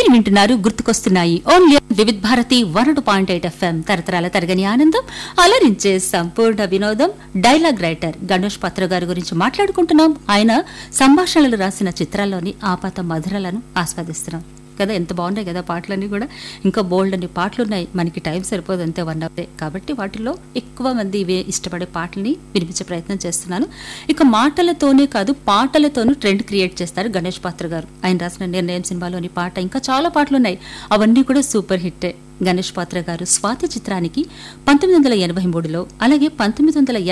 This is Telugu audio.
వింటున్నారు గుర్తుకొస్తున్నాయి only Vividh Bharati one two point eight FM తరతరాల తరగని ఆనందం అలరించే సంపూర్ణ వినోదం డైలాగ్ రైటర్ గణేష్ పత్ర గారి గురించి మాట్లాడుకుంటున్నాం ఆయన సంభాషణలు రాసిన చిత్రాల్లోని ఆపాత మధురలను ఆస్వాదిస్తున్నాం కదా ఎంత బాగున్నాయి కదా పాటలన్నీ కూడా ఇంకా బోల్డ్ అన్ని పాటలు ఉన్నాయి మనకి టైం సరిపోదు అంతే వన్ అవే కాబట్టి వాటిలో ఎక్కువ మంది ఇవే ఇష్టపడే పాటల్ని వినిపించే ప్రయత్నం చేస్తున్నాను ఇక మాటలతోనే కాదు పాటలతోనూ ట్రెండ్ క్రియేట్ చేస్తారు గణేష్ పాత్ర గారు ఆయన రాసిన నిర్ణయం సినిమాలోని పాట ఇంకా చాలా పాటలు ఉన్నాయి అవన్నీ కూడా సూపర్ హిట్టే గణేష్ పాత్ర గారు స్వాతి చిత్రానికి పంతొమ్మిది వందల ఎనభై మూడులో అలాగే పంతొమ్మిది వందల